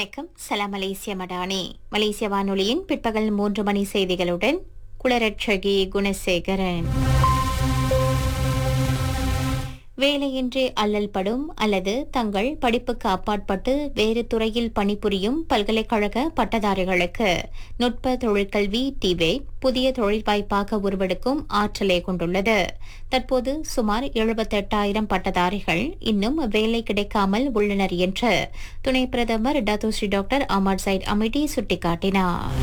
வணக்கம் சலாம் மலேசிய மடானி மலேசிய வானொலியின் பிற்பகல் மூன்று மணி செய்திகளுடன் குளரட்சகி குணசேகரன் வேலையின்றி அல்லல்படும் அல்லது தங்கள் படிப்புக்கு அப்பாற்பட்டு வேறு துறையில் பணிபுரியும் பல்கலைக்கழக பட்டதாரிகளுக்கு நுட்ப தொழிற்கல்வி டிவேட் புதிய தொழில் வாய்ப்பாக உருவெடுக்கும் ஆற்றலை கொண்டுள்ளது தற்போது சுமார் எழுபத்தெட்டாயிரம் பட்டதாரிகள் இன்னும் வேலை கிடைக்காமல் உள்ளனர் என்று துணை பிரதமர் டத்தோஸ்ரீ டாக்டர் அமர் சைட் அமிட்டி சுட்டிக்காட்டினார்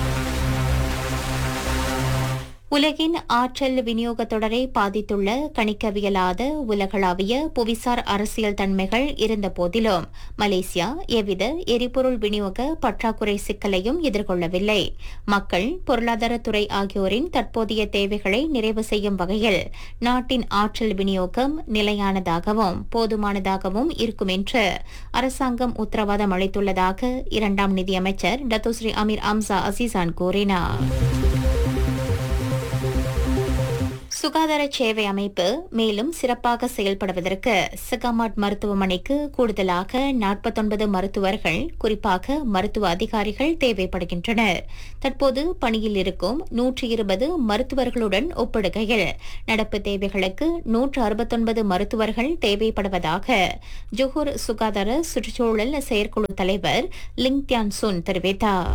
உலகின் ஆற்றல் விநியோக தொடரை பாதித்துள்ள கணிக்கவியலாத உலகளாவிய புவிசார் அரசியல் தன்மைகள் இருந்த போதிலும் மலேசியா எவ்வித எரிபொருள் விநியோக பற்றாக்குறை சிக்கலையும் எதிர்கொள்ளவில்லை மக்கள் பொருளாதாரத்துறை ஆகியோரின் தற்போதைய தேவைகளை நிறைவு செய்யும் வகையில் நாட்டின் ஆற்றல் விநியோகம் நிலையானதாகவும் போதுமானதாகவும் இருக்கும் என்று அரசாங்கம் உத்தரவாதம் அளித்துள்ளதாக இரண்டாம் நிதியமைச்சர் டத்துஸ்ரீ அமீர் அம்சா அசீசான் கூறினார் சுகாதார சேவை அமைப்பு மேலும் சிறப்பாக செயல்படுவதற்கு சிகாமாட் மருத்துவமனைக்கு கூடுதலாக நாற்பத்தொன்பது மருத்துவர்கள் குறிப்பாக மருத்துவ அதிகாரிகள் தேவைப்படுகின்றனர் தற்போது பணியில் இருக்கும் நூற்றி இருபது மருத்துவர்களுடன் ஒப்பிடுகையில் நடப்பு தேவைகளுக்கு நூற்று அறுபத்தொன்பது மருத்துவர்கள் தேவைப்படுவதாக ஜோஹர் சுகாதார சுற்றுச்சூழல் செயற்குழு தலைவர் லிங் தியான் சுன் தெரிவித்தார்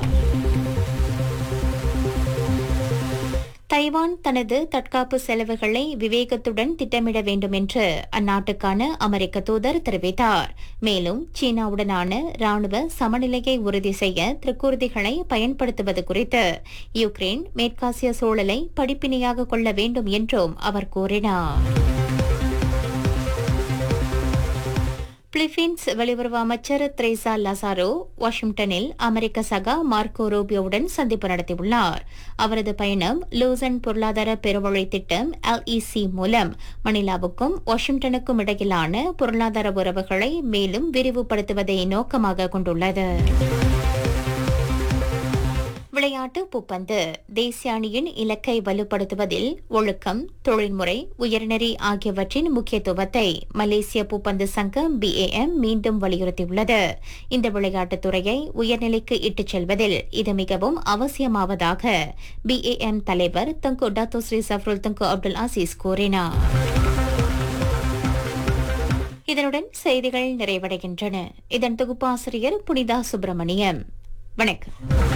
தைவான் தனது தற்காப்பு செலவுகளை விவேகத்துடன் திட்டமிட வேண்டும் என்று அந்நாட்டுக்கான அமெரிக்க தூதர் தெரிவித்தார் மேலும் சீனாவுடனான ராணுவ சமநிலையை உறுதி செய்ய திருக்கூர்திகளை பயன்படுத்துவது குறித்து யுக்ரைன் மேற்காசிய சூழலை படிப்பினையாக கொள்ள வேண்டும் என்றும் அவர் கூறினார் பிலிப்பீன்ஸ் வெளியுறவு அமைச்சர் த்ரேசா லசாரோ வாஷிங்டனில் அமெரிக்க சகா மார்க்கோ ரூபியோவுடன் சந்திப்பு நடத்தியுள்ளார் அவரது பயணம் லூசன் பொருளாதார பெருவழி திட்டம் எல்இசி மூலம் மணிலாவுக்கும் வாஷிங்டனுக்கும் இடையிலான பொருளாதார உறவுகளை மேலும் விரிவுபடுத்துவதை நோக்கமாக கொண்டுள்ளது விளையாட்டு பூப்பந்து தேசிய அணியின் இலக்கை வலுப்படுத்துவதில் ஒழுக்கம் தொழில்முறை உயர்நெறி ஆகியவற்றின் முக்கியத்துவத்தை மலேசிய பூப்பந்து சங்கம் பிஏஎம் மீண்டும் வலியுறுத்தியுள்ளது இந்த விளையாட்டுத் துறையை உயர்நிலைக்கு இட்டுச் செல்வதில் இது மிகவும் அவசியமாவதாக பிஏஎம் தலைவர் தங்கு டாத்தோ ஸ்ரீ சஃப்ருல் தங்கு அப்துல் அசீஸ் கூறினார் இதனுடன் செய்திகள் நிறைவடைகின்றன இதன் தொகுப்பாசிரியர் புனிதா சுப்பிரமணியம் வணக்கம்